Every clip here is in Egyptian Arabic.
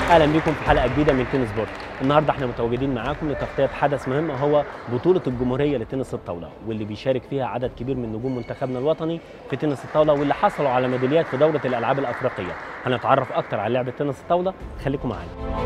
اهلا بيكم في حلقه جديده من تنس بورد النهارده احنا متواجدين معاكم لتغطيه حدث مهم هو بطوله الجمهوريه لتنس الطاوله واللي بيشارك فيها عدد كبير من نجوم منتخبنا الوطني في تنس الطاوله واللي حصلوا على ميداليات في دوره الالعاب الافريقيه هنتعرف اكتر على لعبه تنس الطاوله خليكم معانا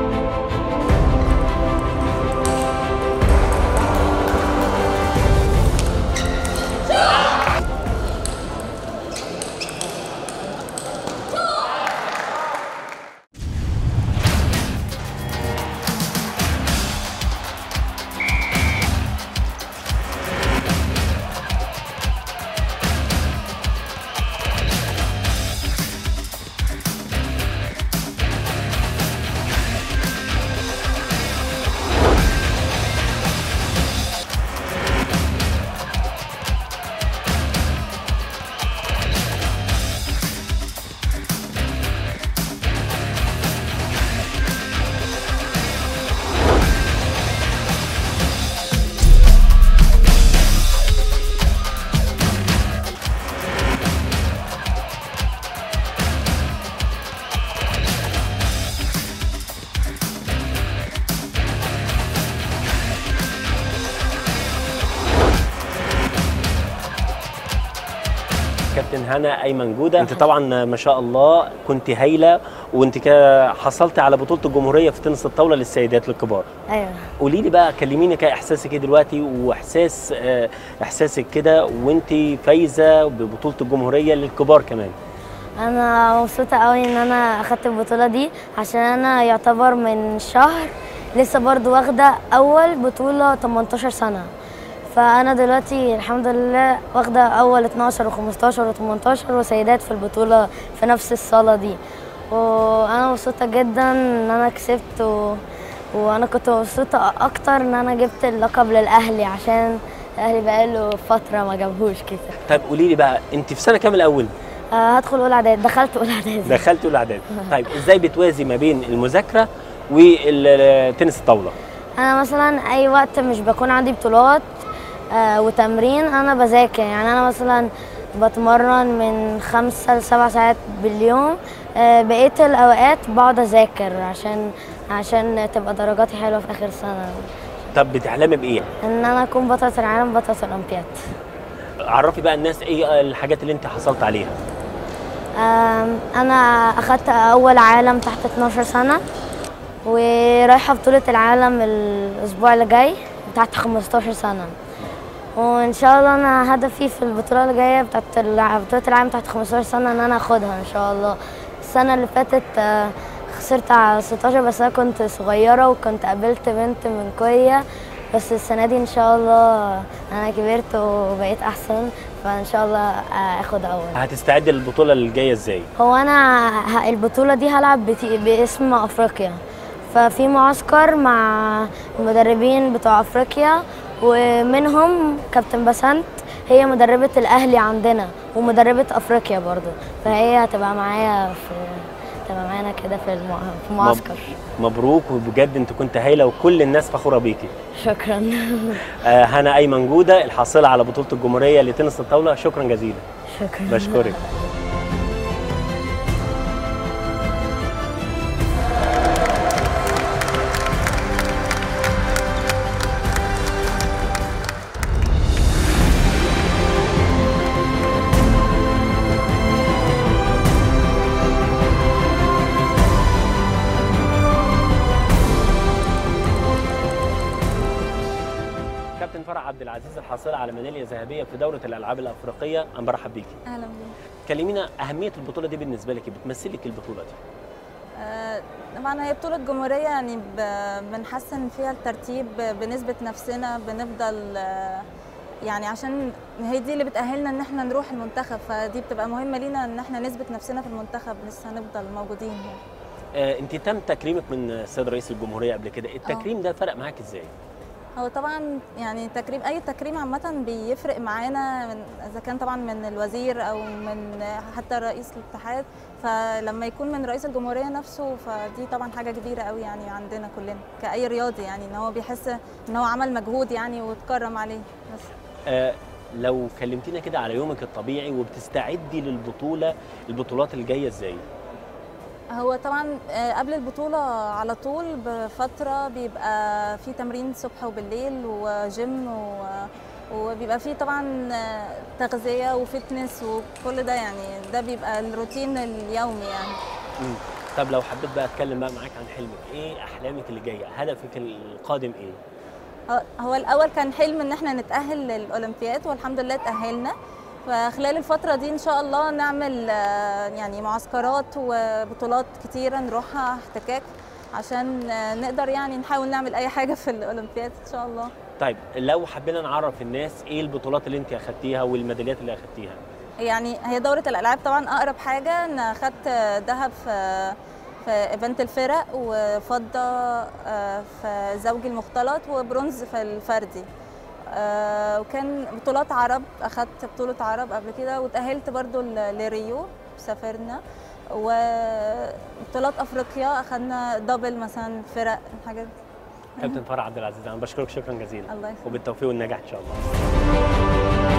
كابتن هنا ايمن جوده انت طبعا ما شاء الله كنت هايله وانت كده حصلت على بطوله الجمهوريه في تنس الطاوله للسيدات للكبار ايوه قولي لي بقى كلميني كده احساسك ايه دلوقتي واحساس آه، احساسك كده وانت فايزه ببطوله الجمهوريه للكبار كمان انا مبسوطه قوي ان انا اخدت البطوله دي عشان انا يعتبر من شهر لسه برضو واخده اول بطوله 18 سنه فانا دلوقتي الحمد لله واخده اول 12 و15 و18 وسيدات في البطوله في نفس الصاله دي وانا مبسوطه جدا ان انا كسبت و... وانا كنت مبسوطه اكتر ان انا جبت اللقب للاهلي عشان الاهلي بقاله فتره ما جابهوش كده طيب قولي لي بقى انت في سنه كام الاول آه، هدخل اولى اعداد دخلت اولى اعداد دخلت اولى اعدادي طيب ازاي بتوازي ما بين المذاكره والتنس الطاوله انا مثلا اي وقت مش بكون عندي بطولات آه وتمرين انا بذاكر يعني انا مثلا بتمرن من خمسة لسبع ساعات باليوم آه بقية الأوقات بقعد أذاكر عشان عشان تبقى درجاتي حلوة في آخر سنة طب بتحلمي بايه إن أنا أكون بطلة العالم بطلة الأولمبياد عرفي بقى الناس ايه الحاجات اللي انت حصلت عليها آم، أنا أخدت أول عالم تحت 12 سنة ورايحة بطولة العالم الأسبوع اللي جاي تحت 15 سنة وإن شاء الله أنا هدفي في البطولة اللي جاية بتاعت الع- بطولة العالم تحت 15 سنة إن أنا أخدها إن شاء الله السنة اللي فاتت آه، خسرت على 16 بس أنا كنت صغيرة وكنت قابلت بنت من كوريا بس السنة دي إن شاء الله أنا كبرت وبقيت أحسن فإن شاء الله آه، آخد أول هتستعد للبطوله اللي جايه ازاي هو انا ه- البطوله دي هلعب بت- باسم افريقيا ففي معسكر مع المدربين بتوع افريقيا ومنهم كابتن بسنت هي مدربه الاهلي عندنا ومدربه افريقيا برضو فهي هتبقى معايا في تبقى معانا كده في المع... في المعسكر مبروك وبجد انت كنت هايله وكل الناس فخوره بيكي شكرا آه هنا ايمن جوده الحاصله على بطوله الجمهوريه لتنس الطاوله شكرا جزيلا شكرا بشكرك كابتن فرح عبد العزيز الحاصله على ميداليه ذهبيه في دوره الالعاب الافريقيه انا برحب بيكي اهلا بيك كلمينا اهميه البطوله دي بالنسبه لك بتمثلك البطوله دي آه، طبعا هي بطولة جمهورية يعني ب- بنحسن فيها الترتيب بنثبت نفسنا بنفضل آه، يعني عشان هي دي اللي بتأهلنا ان احنا نروح المنتخب فدي بتبقى مهمة لينا ان احنا نثبت نفسنا في المنتخب لسه هنفضل موجودين يعني آه انت تم تكريمك من السيد رئيس الجمهوريه قبل كده التكريم ده فرق معاك ازاي هو طبعا يعني تكريم اي تكريم عامه بيفرق معانا من اذا كان طبعا من الوزير او من حتى رئيس الاتحاد فلما يكون من رئيس الجمهوريه نفسه فدي طبعا حاجه كبيره قوي يعني عندنا كلنا كاي رياضي يعني ان هو بيحس ان هو عمل مجهود يعني واتكرم عليه بس آه لو كلمتينا كده على يومك الطبيعي وبتستعدي للبطوله البطولات الجايه ازاي هو طبعا آه، قبل البطولة على طول بفترة بيبقى في تمرين الصبح وبالليل وجيم و... وبيبقى فيه طبعا آه، تغذية وفتنس وكل ده يعني ده بيبقى الروتين اليومي يعني مم. طب لو حبيت بقى اتكلم بقى معاك عن حلمك ايه احلامك اللي جايه هدفك القادم ايه هو- هو الأول كان حلم إن احنا نتأهل للأولمبياد والحمد لله تأهلنا فخلال الفترة دي إن شاء الله نعمل آه، يعني معسكرات وبطولات كتيرة نروحها احتكاك عشان آه، نقدر يعني نحاول نعمل أي حاجة في الأولمبياد إن شاء الله طيب لو حبينا نعرف الناس ايه البطولات اللي انت اخدتيها والميداليات اللي اخدتيها يعني هي دورة الألعاب طبعا أقرب حاجة أنا أخدت ذهب في في ايفنت الفرق وفضة آه، في زوجي المختلط وبرونز في الفردي آه، وكان بطولات عرب أخدت بطولة عرب قبل كده وتأهلت برضو ل- لريو سافرنا وبطولات أفريقيا أخدنا دبل مثلا فرق حاجات كابتن فرح عبد العزيز انا بشكرك شكرا جزيلا الله يسلمك وبالتوفيق والنجاح ان شاء الله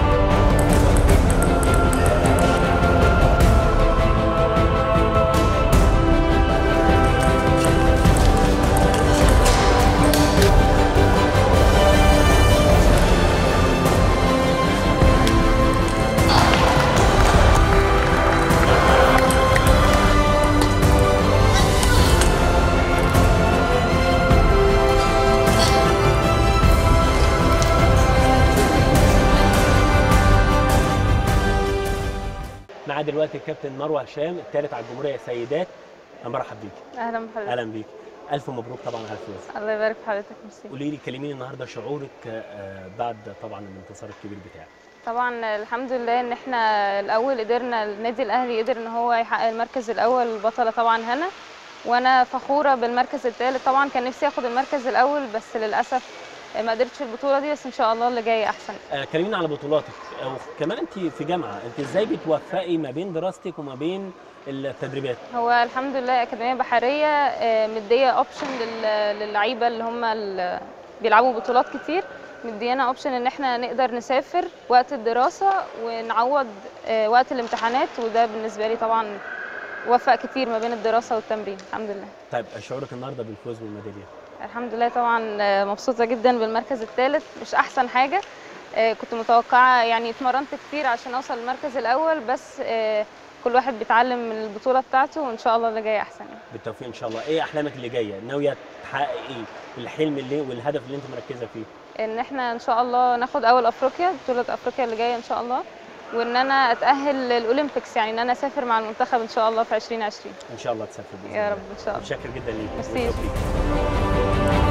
معايا دلوقتي الكابتن مروه هشام الثالث على الجمهوريه سيدات أنا برحب بيك اهلا بحضرتك اهلا بيك الف مبروك طبعا على الفوز الله يبارك في حضرتك ميرسي قولي لي كلميني النهارده شعورك آه، بعد طبعا الانتصار الكبير بتاعك طبعا الحمد لله ان احنا الاول قدرنا النادي الاهلي قدر ان هو يحقق المركز الاول البطله طبعا هنا وانا فخوره بالمركز الثالث طبعا كان نفسي اخد المركز الاول بس للاسف ما قدرتش في البطوله دي بس ان شاء الله اللي جاي احسن آه، كلمينا على بطولاتك آه، وكمان انت في جامعه انت ازاي بتوفقي ما بين دراستك وما بين التدريبات هو الحمد لله اكاديميه بحريه آه، مديه اوبشن للعيبه اللي هم ال- بيلعبوا بطولات كتير مديانا اوبشن ان احنا نقدر نسافر وقت الدراسه ونعوض آه، وقت الامتحانات وده بالنسبه لي طبعا وفق كتير ما بين الدراسه والتمرين الحمد لله طيب شعورك النهارده بالفوز بالميداليه الحمد لله طبعا آه، مبسوطه جدا بالمركز الثالث مش احسن حاجه آه، كنت متوقعه يعني اتمرنت كتير عشان اوصل المركز الاول بس آه، كل واحد بيتعلم من البطوله بتاعته وان شاء الله اللي جاي احسن يعني. بالتوفيق ان شاء الله ايه احلامك اللي جايه ناويه تحققي ايه الحلم اللي والهدف اللي انت مركزه فيه ان احنا ان شاء الله ناخد اول افريقيا بطوله افريقيا اللي جايه ان شاء الله وان انا اتاهل للاولمبيكس يعني ان انا اسافر مع المنتخب ان شاء الله في 2020 ان شاء الله تسافر باذن يا الله. رب ان شاء الله متشكر جدا ليك ميرسي. بالتوفيق.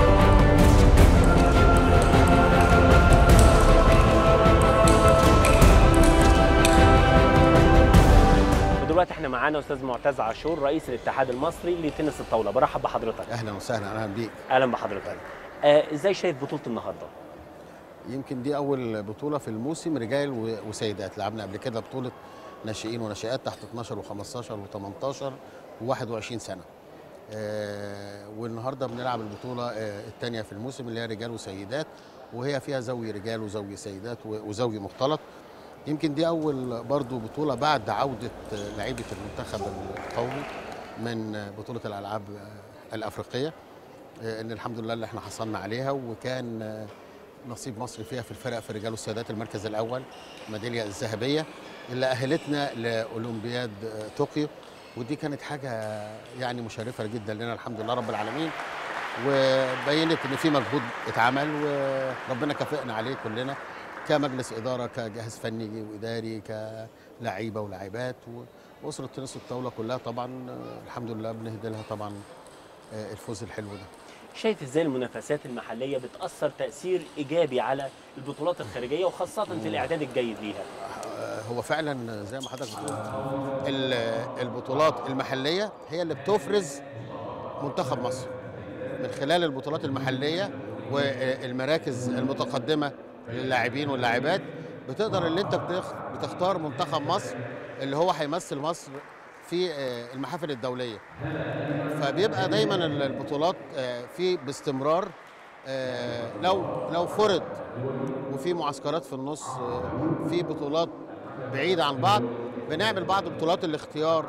ودلوقتي احنا معانا استاذ معتز عاشور رئيس الاتحاد المصري لتنس الطاوله برحب بحضرتك اهلا وسهلا اهلا بيك اهلا بحضرتك آه ازاي شايف بطوله النهارده يمكن دي اول بطوله في الموسم رجال و- وسيدات لعبنا قبل كده بطوله ناشئين وناشئات تحت 12 و15 و18 و21 سنه آه والنهارده بنلعب البطوله آه الثانيه في الموسم اللي هي رجال وسيدات وهي فيها زوي رجال وزوي سيدات و- وزوي مختلط يمكن دي اول برضو بطوله بعد عوده آه، لعيبه المنتخب القومي من آه، بطوله الالعاب آه، الافريقيه آه، ان الحمد لله اللي احنا حصلنا عليها وكان آه، نصيب مصر فيها في الفرق في الرجال والسيدات المركز الاول الميداليه الذهبيه اللي اهلتنا لاولمبياد آه، طوكيو ودي كانت حاجه يعني مشرفه جدا لنا الحمد لله رب العالمين وبينت ان في مجهود اتعمل وربنا كافئنا عليه كلنا كمجلس اداره كجهاز فني واداري كلعيبه ولاعبات واسره تنس الطاوله كلها طبعا آه، الحمد لله بنهدي لها طبعا آه، الفوز الحلو ده شايف ازاي المنافسات المحليه بتاثر تاثير ايجابي على البطولات الخارجيه وخاصه في الاعداد الجيد ليها آه، هو فعلا زي ما حضرتك بتقول ال- البطولات المحليه هي اللي بتفرز منتخب مصر من خلال البطولات المحليه والمراكز المتقدمه للاعبين واللاعبات بتقدر اللي انت بتخ- بتختار منتخب مصر اللي هو هيمثل مصر في آه، المحافل الدوليه فبيبقى دايما ال- البطولات آه، في باستمرار آه، لو لو فرض وفي معسكرات في النص آه، في بطولات بعيده عن بعض بنعمل بعض بطولات الاختيار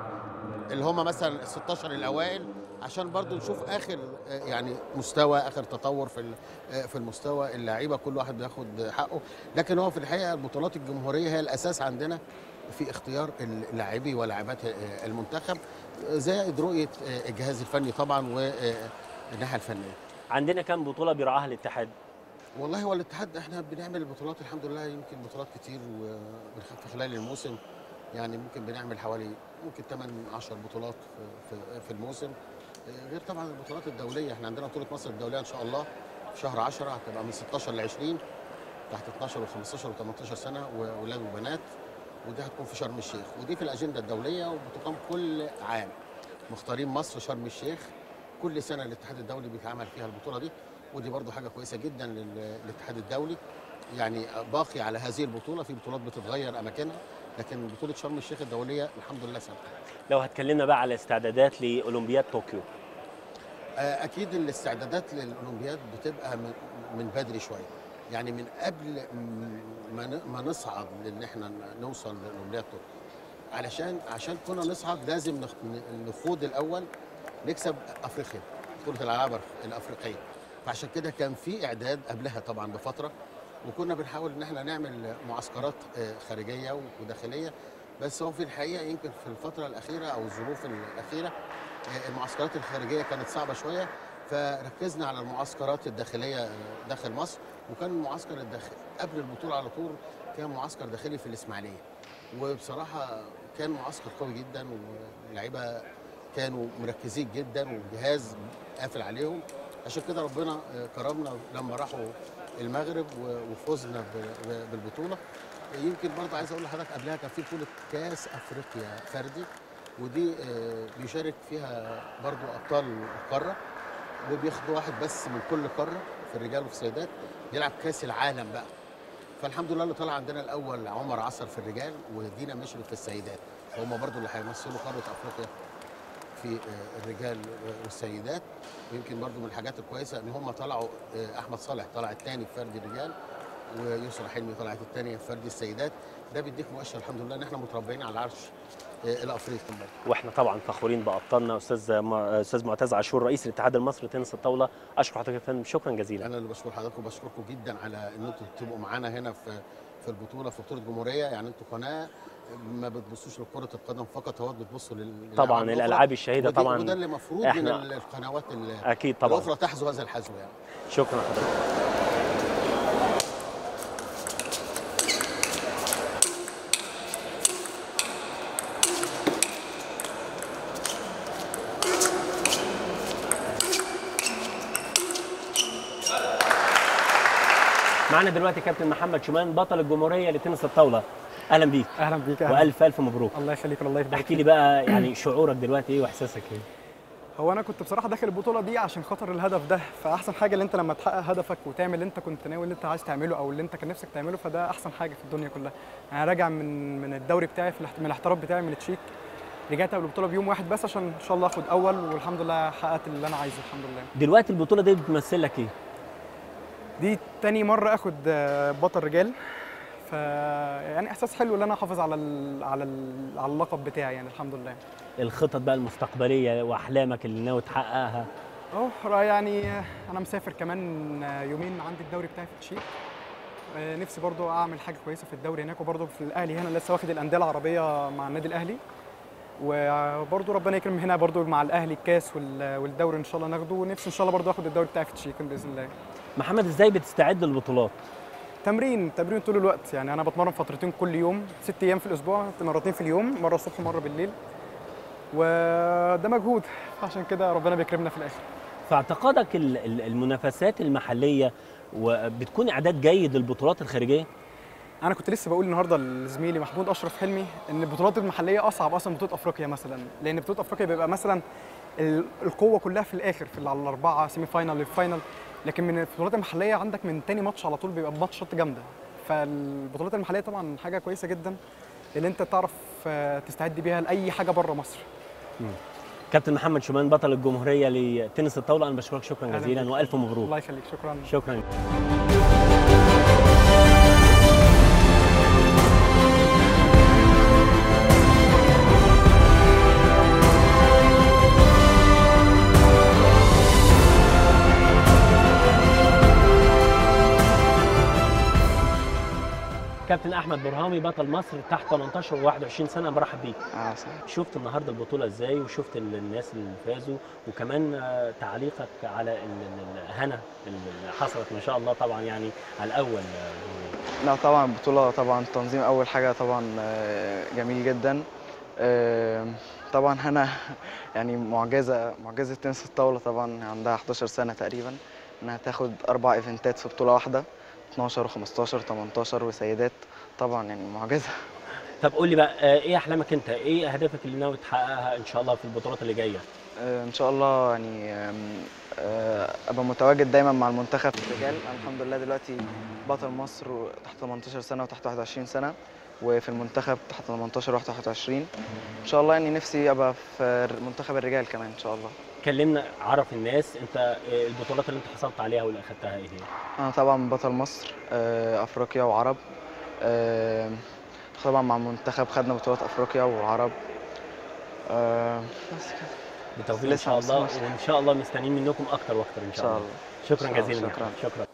اللي هم مثلا ال 16 الاوائل عشان برضو نشوف اخر آه، يعني مستوى اخر تطور في ال- آه، في المستوى اللعيبه كل واحد بياخد حقه لكن هو في الحقيقه البطولات الجمهوريه هي الاساس عندنا في اختيار اللاعبي ولاعبات آه، المنتخب آه، زائد رؤيه آه، الجهاز الفني طبعا والناحيه الفنيه عندنا كام بطوله بيرعاها الاتحاد والله هو الاتحاد احنا بنعمل بطولات الحمد لله يمكن بطولات كتير وبنخ- في خلال الموسم يعني ممكن بنعمل حوالي ممكن 8 10 بطولات في, في, في الموسم آه، غير طبعا البطولات الدوليه احنا عندنا بطوله مصر الدوليه ان شاء الله في شهر 10 هتبقى من 16 ل 20 تحت 12 و15 و18 سنه واولاد وبنات ودي هتكون في شرم الشيخ ودي في الاجنده الدوليه وبتقام كل عام مختارين مصر شرم الشيخ كل سنه الاتحاد الدولي بيتعمل فيها البطوله دي ودي برضو حاجه كويسه جدا لل- للاتحاد الدولي يعني باقي على هذه البطوله في بطولات بتتغير اماكنها لكن بطوله شرم الشيخ الدوليه الحمد لله ثابته لو هتكلمنا بقى على استعدادات لاولمبياد طوكيو آه، اكيد الاستعدادات للاولمبياد بتبقى من- من بدري شويه يعني من قبل م- ما ن- ما نصعد لان احنا ن- نوصل لاولمبياد طوكيو علشان عشان كنا نصعد لازم نخ- ن- نخوض الاول نكسب افريقيا بطوله الالعاب الافريقيه فعشان كده كان في اعداد قبلها طبعا بفتره وكنا بنحاول ان احنا نعمل معسكرات آه، خارجيه وداخليه بس هو في الحقيقه يمكن في الفتره الاخيره او الظروف الاخيره آه، المعسكرات الخارجيه كانت صعبه شويه فركزنا على المعسكرات الداخليه آه، داخل مصر وكان المعسكر الداخلي قبل البطوله على طول كان معسكر داخلي في الاسماعيليه وبصراحه كان معسكر قوي جدا واللعيبه كانوا مركزين جدا والجهاز قافل عليهم عشان كده ربنا آه، كرمنا لما راحوا المغرب و- وفزنا ب- ب- بالبطوله يمكن برضه عايز اقول لحضرتك قبلها كان في بطوله كاس افريقيا فردي ودي آه، بيشارك فيها برضه ابطال القاره وبياخدوا واحد بس من كل قاره في الرجال وفي السيدات يلعب كاس العالم بقى فالحمد لله اللي طلع عندنا الاول عمر عصر في الرجال ودينا مشرف في السيدات هم برضو اللي هيمثلوا قاره افريقيا في آه، الرجال والسيدات ويمكن برضو من الحاجات الكويسه ان هم طلعوا آه، احمد صالح طلع الثاني في فرد الرجال ويسرى حلمي طلعت الثانيه في فرد السيدات ده بيديك مؤشر الحمد لله ان احنا متربعين على العرش آه، الافريقي واحنا طبعا فخورين بابطالنا استاذ ما- استاذ معتز عاشور رئيس الاتحاد المصري لتنس الطاوله اشكر حضرتك يا فندم شكرا جزيلا انا اللي بشكر حضرتك وبشكركم جدا على ان انتوا تبقوا معانا هنا في في البطوله في بطوله جمهوريه يعني انتوا قناه ما بتبصوش لكره القدم فقط هو بتبصوا لل طبعا للألعاب الالعاب الشهيده ودي- طبعا وده اللي المفروض من إحنا- ال- القنوات ال- اكيد طبعا الاخرى تحذو هذا الحذو يعني شكرا حضرتك معنا دلوقتي كابتن محمد شومان بطل الجمهوريه لتنس الطاوله اهلا بيك اهلا بيك اهلا والف الف مبروك الله يخليك الله يبارك احكي لي بقى يعني شعورك دلوقتي ايه واحساسك ايه هو انا كنت بصراحه داخل البطوله دي عشان خاطر الهدف ده فاحسن حاجه اللي انت لما تحقق هدفك وتعمل اللي انت كنت ناوي اللي انت عايز تعمله او اللي انت كان نفسك تعمله فده احسن حاجه في الدنيا كلها انا راجع من من الدوري بتاعي في الاحت- من الاحتراف بتاعي من التشيك رجعت قبل البطوله بيوم واحد بس عشان ان شاء الله اخد اول والحمد لله حققت اللي انا عايزه الحمد لله دلوقتي البطوله دي بتمثل لك ايه دي تاني مره اخد آه، بطل رجال ف يعني احساس حلو ان انا احافظ على ال على ال على اللقب بتاعي يعني الحمد لله الخطط بقى المستقبليه واحلامك اللي ناوي تحققها اه يعني انا مسافر كمان يومين عندي الدوري بتاعي في التشيك آه، نفسي برضو اعمل حاجه كويسه في الدوري هناك وبرضو في الاهلي هنا لسه واخد الانديه العربيه مع النادي الاهلي وبرضو ربنا يكرم هنا برضو مع الاهلي الكاس وال- والدوري ان شاء الله ناخده ونفسي ان شاء الله برضو اخد الدوري بتاعي في التشيك باذن الله محمد ازاي بتستعد للبطولات تمرين تمرين طول الوقت يعني انا بتمرن فترتين كل يوم ست ايام في الاسبوع مرتين في اليوم مره الصبح ومره بالليل وده مجهود عشان كده ربنا بيكرمنا في الاخر في اعتقادك ال- ال- المنافسات المحليه وبتكون اعداد جيد للبطولات الخارجيه انا كنت لسه بقول النهارده لزميلي محمود اشرف حلمي ان البطولات المحليه اصعب اصلا من بطوله افريقيا مثلا لان بطوله افريقيا بيبقى مثلا ال- القوه كلها في الاخر في ال- على الاربعه سيمي فاينال للفاينال لكن من البطولات المحليه عندك من تاني ماتش على طول بيبقى ماتشات جامده فالبطولات المحليه طبعا حاجه كويسه جدا اللي انت تعرف آه، تستعد بيها لاي حاجه بره مصر كابتن محمد شومان بطل الجمهوريه لتنس الطاوله انا بشكرك شكرا أهلاً جزيلا بك. والف الله مبروك يخليك شكرا شكرا احمد برهامي بطل مصر تحت 18 و21 سنه برحب بيك اه صح شفت النهارده البطوله ازاي وشفت ال- الناس اللي فازوا وكمان آه، تعليقك على ال- ال- الهنا اللي حصلت ما شاء الله طبعا يعني على الاول آه، لا طبعا البطولة طبعا تنظيم أول حاجة طبعا آه، جميل جدا آه، طبعا هنا يعني معجزة معجزة تنس الطاولة طبعا عندها 11 سنة تقريبا إنها تاخد أربع إيفنتات في بطولة واحدة 12 و15 18 وسيدات طبعا يعني معجزة طب قول لي بقى آه، ايه احلامك انت ايه اهدافك اللي ناوي تحققها ان شاء الله في البطولات اللي جايه آه، إن شاء الله يعني آم، آه، أبقى متواجد دايما مع المنتخب في الرجال أنا الحمد لله دلوقتي بطل مصر تحت 18 سنة وتحت 21 سنة وفي المنتخب تحت 18 و 21 إن شاء الله يعني نفسي أبقى في منتخب الرجال كمان إن شاء الله كلمنا عرف الناس انت آه، البطولات اللي انت حصلت عليها واللي اخدتها ايه هي أنا طبعا بطل مصر آه، أفريقيا وعرب آه، طبعا مع المنتخب خدنا بطولات أفريقيا وعرب آه، بس كده بالتوفيق ان لسه شاء ما الله وصلناش. وان شاء الله مستنيين منكم اكتر واكتر ان إن شاء شاء الله الله شكرا إن شاء الله. جزيلا يا شكراً. أحمد. شكرا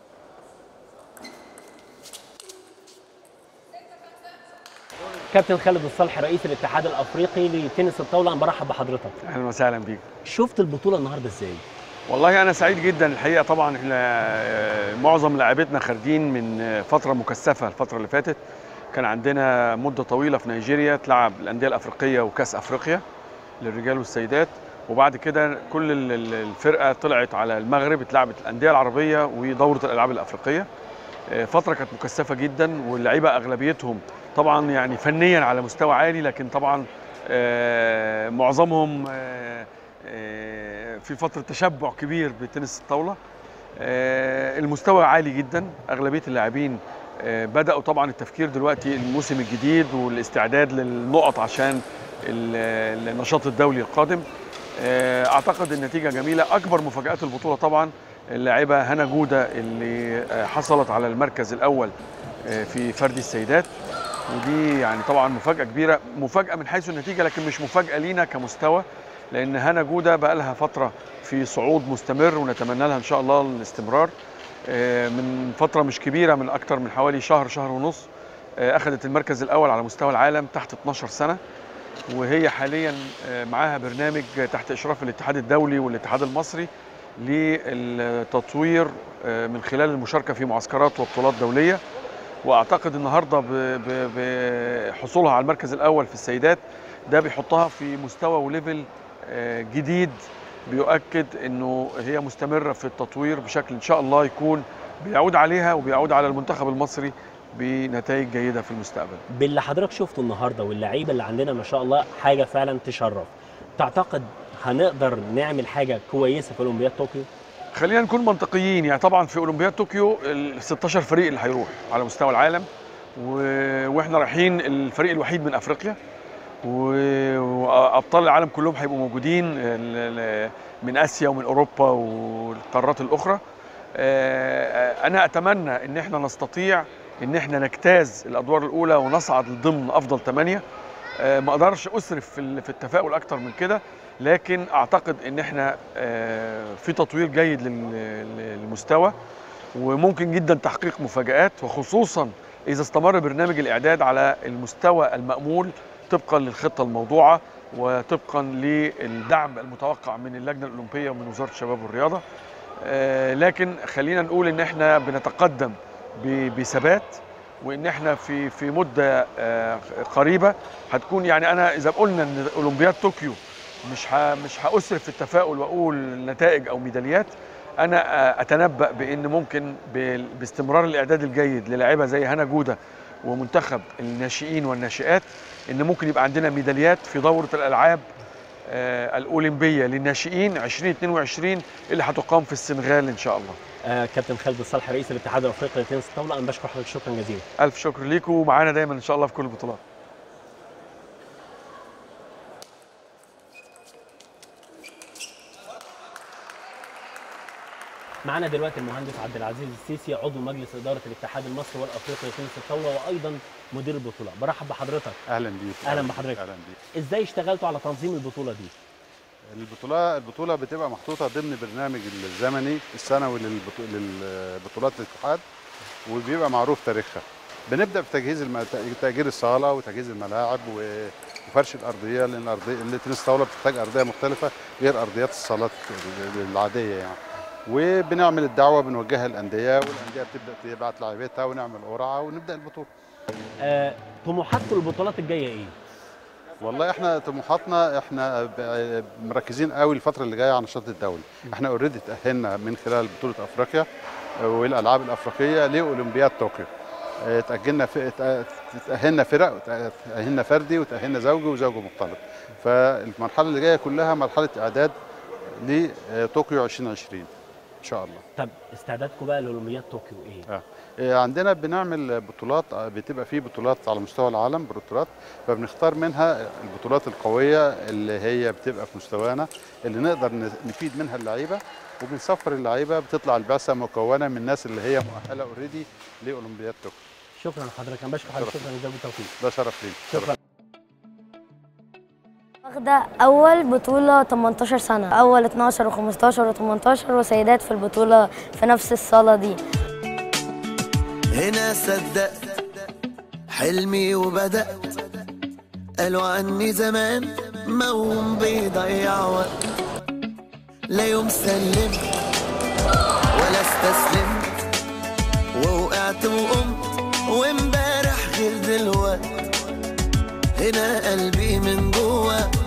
كابتن خالد الصالح رئيس الاتحاد الافريقي لتنس الطاوله انا برحب بحضرتك اهلا وسهلا بيك شفت البطوله النهارده ازاي والله انا سعيد جدا الحقيقه طبعا احنا آه، معظم لاعبتنا خارجين من آه، فتره مكثفه الفتره اللي فاتت كان عندنا مده طويله في نيجيريا تلعب الانديه الافريقيه وكاس افريقيا للرجال والسيدات وبعد كده كل ال- ال- الفرقه طلعت على المغرب اتلعبت الانديه العربيه ودوره الالعاب الافريقيه آه، فتره كانت مكثفه جدا واللعيبه اغلبيتهم طبعا يعني فنيا على مستوى عالي لكن طبعا آه، معظمهم آه، آه، في فتره تشبع كبير بتنس الطاوله آه، المستوى عالي جدا اغلبيه اللاعبين آه، بداوا طبعا التفكير دلوقتي الموسم الجديد والاستعداد للنقط عشان ال- النشاط الدولي القادم آه، اعتقد النتيجه جميله اكبر مفاجات البطوله طبعا اللاعبه هنا جوده اللي آه، حصلت على المركز الاول آه، في فردي السيدات ودي يعني طبعا مفاجاه كبيره مفاجاه من حيث النتيجه لكن مش مفاجاه لينا كمستوى لان هنا جوده بقى لها فتره في صعود مستمر ونتمنى لها ان شاء الله الاستمرار آه، من فتره مش كبيره من اكتر من حوالي شهر شهر ونص آه، اخذت المركز الاول على مستوى العالم تحت 12 سنه وهي حاليا آه، معاها برنامج تحت اشراف الاتحاد الدولي والاتحاد المصري للتطوير آه، من خلال المشاركه في معسكرات وبطولات دوليه واعتقد النهارده ب- ب- بحصولها على المركز الاول في السيدات ده بيحطها في مستوى وليفل آه، جديد بيؤكد انه هي مستمره في التطوير بشكل ان شاء الله يكون بيعود عليها وبيعود على المنتخب المصري بنتائج جيده في المستقبل باللي حضرتك شفته النهارده واللعيبه اللي عندنا ما شاء الله حاجه فعلا تشرف تعتقد هنقدر نعمل حاجه كويسه في اولمبياد طوكيو خلينا نكون منطقيين يعني طبعا في اولمبياد طوكيو ال 16 فريق اللي هيروح على مستوى العالم و... واحنا رايحين الفريق الوحيد من افريقيا و... وابطال العالم كلهم هيبقوا موجودين ال- ال- من اسيا ومن اوروبا والقارات الاخرى آه، انا اتمنى ان احنا نستطيع ان احنا نجتاز الادوار الاولى ونصعد ضمن افضل ثمانيه آه، ما اقدرش اسرف في ال- في التفاؤل اكتر من كده لكن اعتقد ان احنا آه، في تطوير جيد لل- للمستوى وممكن جدا تحقيق مفاجآت وخصوصا اذا استمر برنامج الاعداد على المستوى المامول طبقا للخطه الموضوعه وطبقا للدعم المتوقع من اللجنه الاولمبيه ومن وزاره الشباب والرياضه آه، لكن خلينا نقول ان احنا بنتقدم ب- بثبات وان احنا في في مده آه، قريبه هتكون يعني انا اذا قلنا ان اولمبياد طوكيو مش ه- مش هاسرف في التفاؤل واقول نتائج او ميداليات انا آه، اتنبا بان ممكن بال- باستمرار الاعداد الجيد للاعيبه زي هنا جوده ومنتخب الناشئين والناشئات ان ممكن يبقى عندنا ميداليات في دوره الالعاب آه، الاولمبيه للناشئين 2022 اللي هتقام في السنغال ان شاء الله آه كابتن خالد الصالح رئيس الاتحاد الافريقي لتنس الطاوله انا بشكر حضرتك شكرا جزيلا الف شكر ليكم ومعانا دايما ان شاء الله في كل البطولات معنا دلوقتي المهندس عبد العزيز السيسي عضو مجلس اداره الاتحاد المصري والافريقي لتنس الطاوله وايضا مدير البطوله برحب بحضرتك اهلا بيك أهلاً بحضرتك. اهلا بيك ازاي اشتغلتوا على تنظيم البطوله دي البطوله البطوله بتبقى محطوطه ضمن برنامج الزمني السنوي للبطو- للبطولات الاتحاد وبيبقى معروف تاريخها بنبدا في تجهيز الم... تاجير الصاله وتجهيز الملاعب و- وفرش الارضيه لان الارضيه التنس طاوله بتحتاج ارضيه مختلفه غير ارضيات الصالات العاديه يعني وبنعمل الدعوه بنوجهها للانديه والانديه بتبدا تبعت لاعيبتها ونعمل قرعه ونبدا البطوله آه، طموحاتكم البطولات الجايه ايه؟ والله احنا طموحاتنا احنا ب- مركزين قوي الفتره اللي جايه على النشاط الدولي احنا اوريدي تاهلنا من خلال بطوله افريقيا والالعاب الافريقيه لاولمبياد طوكيو اه، تاجلنا في ت- تاهلنا فرق وت- تاهلنا فردي وتاهلنا زوجي وزوجي مختلط فالمرحله اللي جايه كلها مرحله اعداد لطوكيو 2020 ان شاء الله طب استعدادكم بقى لاولمبياد طوكيو ايه؟ اه إيه، عندنا بنعمل بطولات آه، بتبقى فيه بطولات على مستوى العالم بطولات فبنختار منها البطولات القويه اللي هي بتبقى في مستوانا اللي نقدر ن- نفيد منها اللعيبه وبنسفر اللعيبه بتطلع البعثه مكونه من الناس اللي هي مؤهله اوريدي لاولمبياد طوكيو شكرا لحضرتك انا بشكر حضرتك شرف. شكرا جزيلا بالتوفيق ده شرف لينا شكرا واخدة أول بطولة 18 سنة أول 12 و15 و18 وسيدات في البطولة في نفس الصالة دي هنا صدقت حلمي وبدأت قالوا عني زمان موهوم بيضيع وقت لا يوم سلمت ولا استسلمت ووقعت وقمت وامبارح غير دلوقت هنا قلبي من جوه